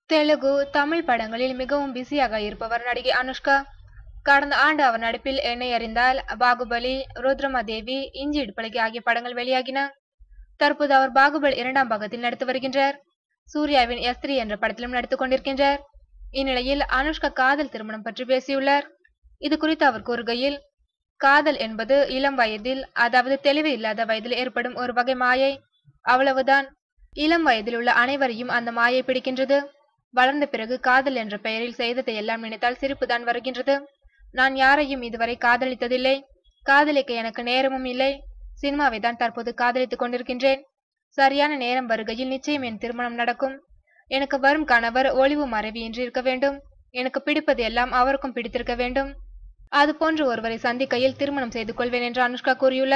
தெலுங்கு தமிழ் படங்களில் மிகவும் பிஸியாக இருப்பவர் நடிகை அனுஷ்கா கடந்த ஆண்டு அவர் நடிப்பில் என்னை அறிந்தால் பாகுபலி ருத்ரமாதேவி இஞ்சி இடுப்பழகி ஆகிய படங்கள் வெளியாகின தற்போது அவர் பாகுபலி இரண்டாம் பாகத்தில் நடித்து வருகின்றார் சூர்யாவின் எஸ்திரி என்ற படத்திலும் நடித்துக் கொண்டிருக்கின்றார் இந்நிலையில் அனுஷ்கா காதல் திருமணம் பற்றி பேசியுள்ளார் இது குறித்து அவர் கூறுகையில் காதல் என்பது இளம் வயதில் அதாவது தெளிவு இல்லாத வயதில் ஏற்படும் ஒரு வகை மாயை அவ்வளவுதான் இளம் வயதில் உள்ள அனைவரையும் அந்த மாயை பிடிக்கின்றது வளர்ந்த பிறகு காதல் என்ற பெயரில் செய்ததை எல்லாம் நினைத்தால் சிரிப்புதான் வருகின்றது நான் யாரையும் இதுவரை காதலித்ததில்லை காதலிக்க எனக்கு நேரமும் இல்லை சினிமாவை தான் தற்போது காதலித்துக் கொண்டிருக்கின்றேன் சரியான நேரம் வருகையில் நிச்சயம் என் திருமணம் நடக்கும் எனக்கு வரும் கணவர் ஒளிவு மறைவு இன்றி இருக்க வேண்டும் எனக்கு பிடிப்பது எல்லாம் அவருக்கும் பிடித்திருக்க வேண்டும் அது போன்ற ஒருவரை சந்திக்கையில் திருமணம் செய்து கொள்வேன் என்று அனுஷ்கா கூறியுள்ளார்